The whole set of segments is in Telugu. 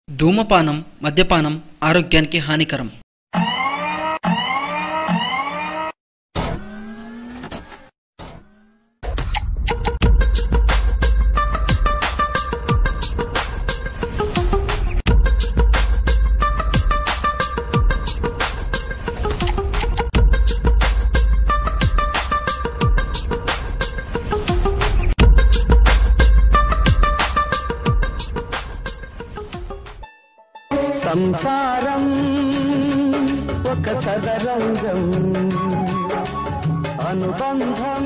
ధూమపానం మద్యపానం ఆరోగ్యానికి హానికరం సంసారం ఒక చదరంగం అనుబంధం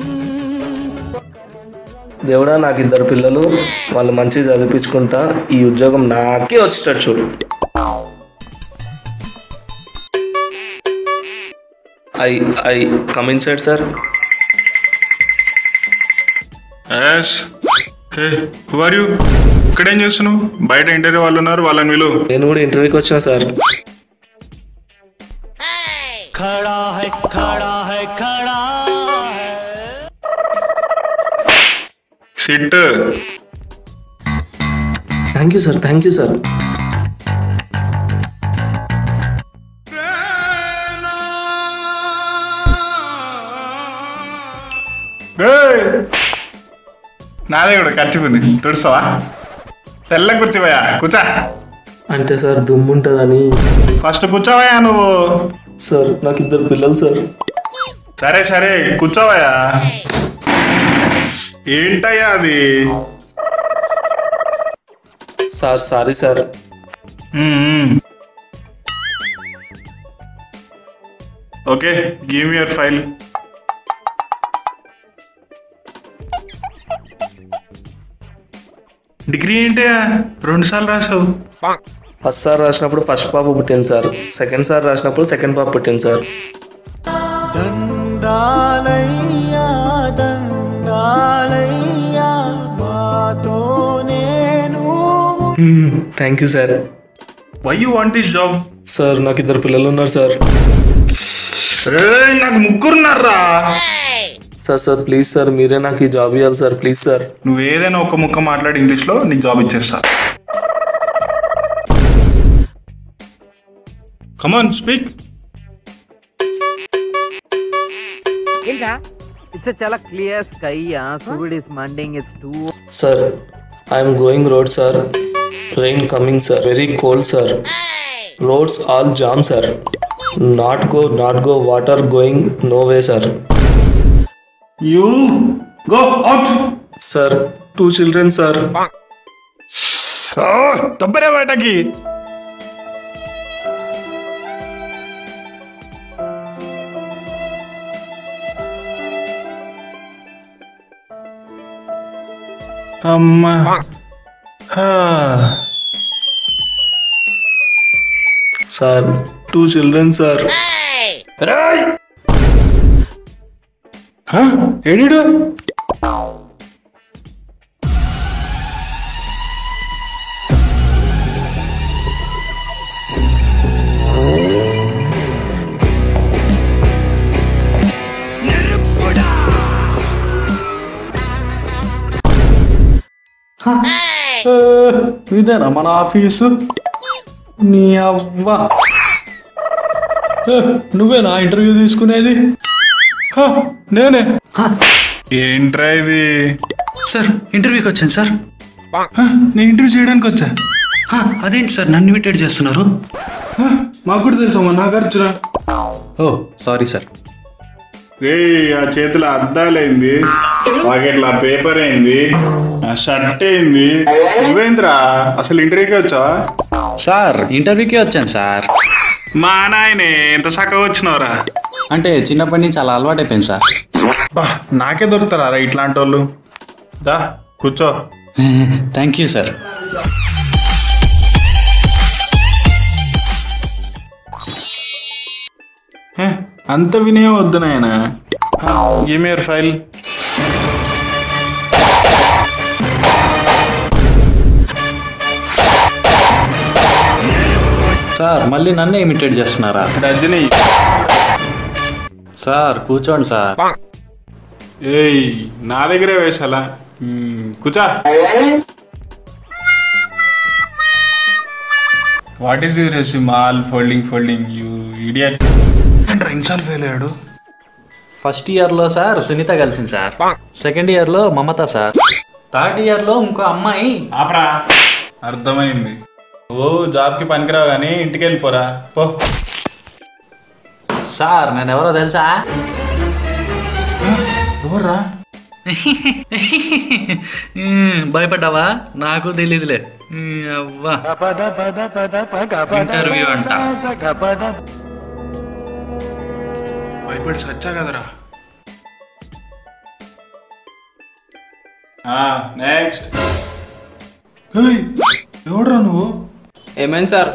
దేవుడా నాకు ఇద్దరు పిల్లలు వాళ్ళు మంచిగా చదివించుకుంటా ఈ ఉద్యోగం నాకే వచ్చేటట్టు చూడు I I coming side sir Yash hey who are you ఇక్కడేం చేస్తున్నావు బయట ఇంటర్వ్యూ వాళ్ళు ఉన్నారు వాళ్ళని విలువ నేను కూడా ఇంటర్వ్యూకి వచ్చిన సార్ ఖడా హై ఖడా హై ఖడా హై sit thank you sir thank you sir నాదే కూడా ఖర్చు ఉంది తుడుస్తావా తెల్ల కూర్చోవయ్యా కూర్చా అంటే సార్ దుమ్ము ఉంటుందని ఫస్ట్ కూర్చోవయ్యా నువ్వు సార్ నాకు ఇద్దరు పిల్లలు సార్ సరే సరే కూర్చోవయ్యా ఏంటయ్యా అది sir sorry sir okay give your file degree ఏంటయ్యా రెండు సార్లు రాసావు ఫస్ట్ సార్ రాసినప్పుడు ఫస్ట్ పాప పుట్టింది సార్ సెకండ్ సార్ రాసినప్పుడు సెకండ్ పాప పుట్టింది సార్ దండాలయ్యా దండాలయ్యా మాతో నేను thank you sir why you want this job sir నాకు ఇద్దరు పిల్లలు ఉన్నారు సార్ నాకు ముగ్గురున్నారా సార్ సార్ ప్లీజ్ సార్ మీరే నాకు ఈ జాబ్ ఇవ్వాలి సార్ ప్లీజ్ సార్ నువ్వు ఏదైనా ఒక ముక్క మాట్లాడి ఇంగ్లీష్లో నీకు జాబ్ ఇచ్చేస్తా కమాన్ స్పీక్ ఏంటా ఇట్స్ చాలా క్లియర్ స్కై సూర్యుడ్ ఇస్ మండింగ్ it's too sir I'm going road sir train coming sir very cold sir roads all jam sir not go not go water going no way sir you go out sir two children sir తప్పరే బయటకి అమ్మా హా. సార్ టూ చిల్డ్రన్ సార్ రాయ్ హ? ఏడీడు ఇదేనా మన ఆఫీసు నీ అవ్వ ఏ, నువ్వేనా ఇంటర్వ్యూ తీసుకునేది హ, నేనే ఏంట్రా ఇది సార్ ఇంటర్వ్యూకి వచ్చాను సార్ హ, నేను ఇంటర్వ్యూ చేయడానికి వచ్చా హా, అదేంటి సార్ నన్ను ఇన్విటేట్ చేస్తున్నారు హ, మాకు కూడా తెలుసమ్మా నాకు అర్చున ఓ సారీ సార్ రే ఆ చేతిలో అద్దాలైంది పాకెట్లో ఆ పేపర్ అయింది ఆ షర్ట్ అయింది నువ్వేంద్రా అసలు ఇంటర్వ్యూకి వచ్చావా సార్ ఇంటర్వ్యూకి వచ్చాను సార్ మా నాయనే ఎంత చక్కగా వచ్చినవరా అంటే చిన్నప్పటి నుంచి అలా అలవాటు అయిపోయింది సార్ బా నాకే దొరుకుతారా రా ఇట్లాంటి వాళ్ళు దా కూర్చో థ్యాంక్ యూ సార్ హే, అంత వినయం వద్దు నాయన ఈమెయిల్ ఫైల్ సార్ మళ్ళీ నన్నే ఇమిటేట్ చేస్తున్నారా రజనీ సార్ కూర్చోండి సార్ ఏయ్ నా దగ్గరే వేసాలా మ్మ్, కూర్చో what is your resume all folding folding you idiot రెండుసార్లు ఫెయిల్ అయ్యాడు ఫస్ట్ ఇయర్లో సార్ సునీత కలిసింది సార్ సెకండ్ ఇయర్లో మమత సార్ థర్డ్ ఇయర్లో ఇంకో అమ్మాయి ఆపరా అర్థమైంది ఓ జాబ్కి పనికిరావు కానీ ఇంటికి వెళ్ళిపోరా పో సార్ నేను ఎవరో తెలుసా ఎవర్రా ఉమ్, భయపడ్డావా నాకు తెలీదులే ఉమ్, అవ్వా ఇంటర్వ్యూ అంట భయపడి సచ్చా కదరా నెక్స్ట్ ఎవడరా నువ్వు ఏమైంది సార్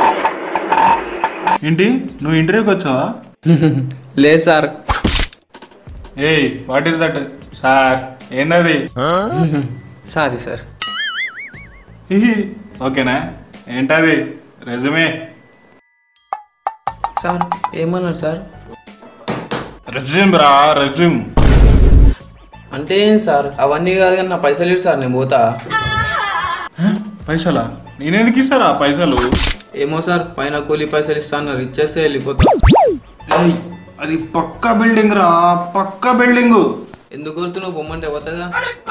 ఏంటి నువ్వు ఇంటర్వ్యూకి వచ్చావా లేదు సార్ ఏయ్ వాట్ ఈస్ దట్ సార్ ఏందది సారీ సార్ హిహి, ఓకేనా ఏంటది రెజ్యూమే సార్ ఏమన్నారు సార్ రెజ్యూమ్ రా రెజ్యూమ్ అంటే ఏం సార్ అవన్నీ కాదు కానీ నా పైసలు ఇటు సార్ నేను పోతా పైసలా నేనెందుకు ఇస్తారా పైసలు ఏమో సార్ పైన కూలీ పైసలు ఇస్తాను ఇచ్చేస్తే వెళ్ళిపోతా ఏయ్ అది పక్క బిల్డింగ్ రా పక్క బిల్డింగ్ ఎందుకు కొడుతున్నావు బొమ్మంటే పోతుందా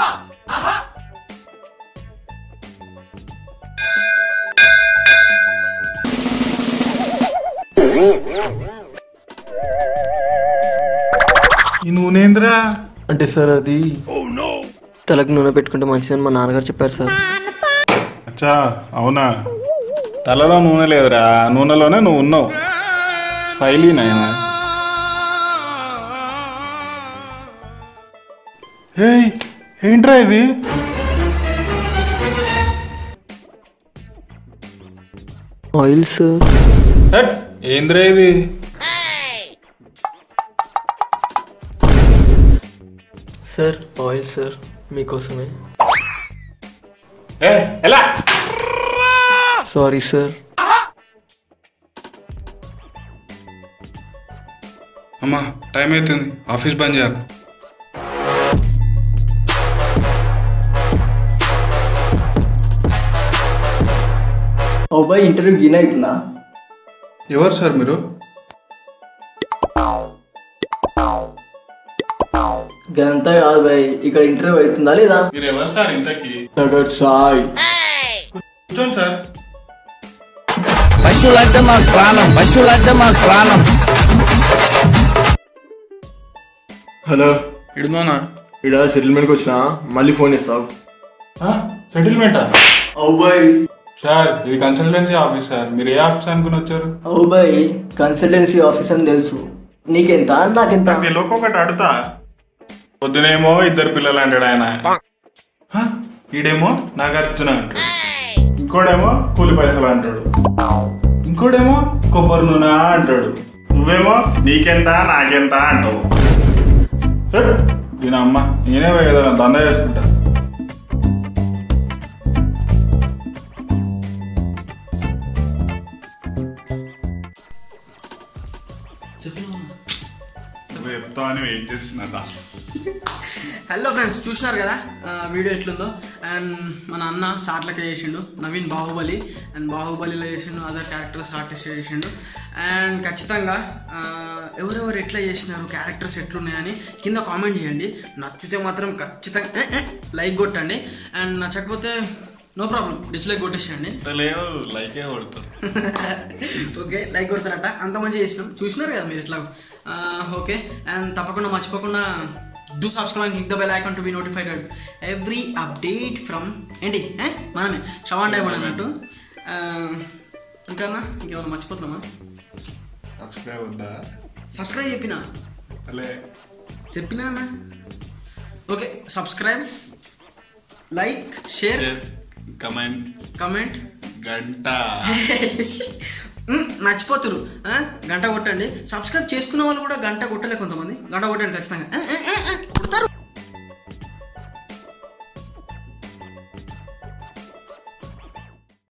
ఈ నూనెంద్రా అంటే సార్ అది తలకు నూనె పెట్టుకుంటే మంచిదని మా నాన్నగారు చెప్పారు సార్ అచ్చా అవునా తలలో నూనె లేదురా నూనెలోనే నువ్వు ఉన్నావు ఫైలీ నాయన రే ఏంట్రా ఇది ఆయిల్ సార్ హట్, ఏంద్రా ఇది సార్ ఆయిల్ సార్ మీకోసమే ఏ ఎలా సారీ సార్ అమ్మా టైం అవుతుంది ఆఫీస్ బంద్ చేయాలి ఓ బాయ్ ఇంటర్వ్యూ గిన్ అవుతుందా ఎవరు సార్ మీరు గంతా కాదు బాయ్ ఇక్కడ ఇంటర్వ్యూ అవుతుందా లేదా మీరు ఎవరు సార్ ఇంతకీ తగడ్ సాయ్ కూర్చోండి సార్ పశువులంటే మాకు ప్రాణం పశువులంటే మాకు ప్రాణం హలో ఇడుదోనా ఇక్కడ సెటిల్మెంట్కి వచ్చినా మళ్ళీ ఫోన్ ఇస్తావు సెటిల్మెంటా అవు బాయ్ సార్ ఇది కన్సల్టెన్సీ ఆఫీస్ సార్ మీరు ఏ ఆఫీస్ అనుకుని వచ్చారు అవు బాయ్ కన్సల్టెన్సీ ఆఫీస్ అని తెలుసు నీకెంత నాకెంత నాకు తెలియక ఒకటి అడుగుతా పొద్దునేమో ఇద్దరు పిల్లలు అంటాడు ఆయన హ? ఈడేమో నాగార్జున అంటాడు ఇంకోడేమో కూలి పైసలు అంటాడు ఇంకోడేమో కొబ్బరి నూనె అంటాడు నువ్వేమో నీకెంత నాకెంత అంటావు హట్! దీని అమ్మ నేనే పోయి ఏదైనా దందా చేసుకుంటా చెప్తా అని వెయిట్ చేస్తున్నా హలో ఫ్రెండ్స్ చూసినారు కదా ఆ, వీడియో ఎట్లుందో అండ్ మన అన్న షార్ట్లకే చేసిండు నవీన్ బాహుబలి అండ్ బాహుబలిలో చేసిండు అదర్ క్యారెక్టర్స్ ఆర్టిస్ట్ చేసిండు అండ్ ఖచ్చితంగా ఆ, ఎవరెవరు ఎట్లా చేసినారు క్యారెక్టర్స్ ఎట్లున్నాయని కింద కామెంట్ చేయండి నచ్చితే మాత్రం ఖచ్చితంగా లైక్ కొట్టండి అండ్ నచ్చకపోతే నో ప్రాబ్లం డిస్లైక్ కొట్టేసేయండి లేదు లైకే కొడుతుంది ఓకే లైక్ కొడతారట అంత మంచిగా చేసినాం చూసినారు కదా మీరు ఇట్లా ఓకే అండ్ తప్పకుండా మర్చిపోకుండా do subscribe click the bell icon to be notified every update from ఏంటి eh? మనమే షవాన్ డైమండ్ అన్నట్టు ఆ, ఇంకా ఇంకేమైనా మర్చిపోతున్నామా సబ్స్క్రైబ్ వద్దా సబ్స్క్రైబ్ చెప్పినా అలే చెప్పినా అన్న okay subscribe like share comment comment గంట మర్చిపోతురు ఆ? గంట కొట్టండి సబ్స్క్రైబ్ చేసుకున్న వాళ్ళు కూడా గంట కొట్టలే కొంతమంది గంట కొట్టండి ఖచ్చితంగా ఆ, ఆ, ఆ, ఆ.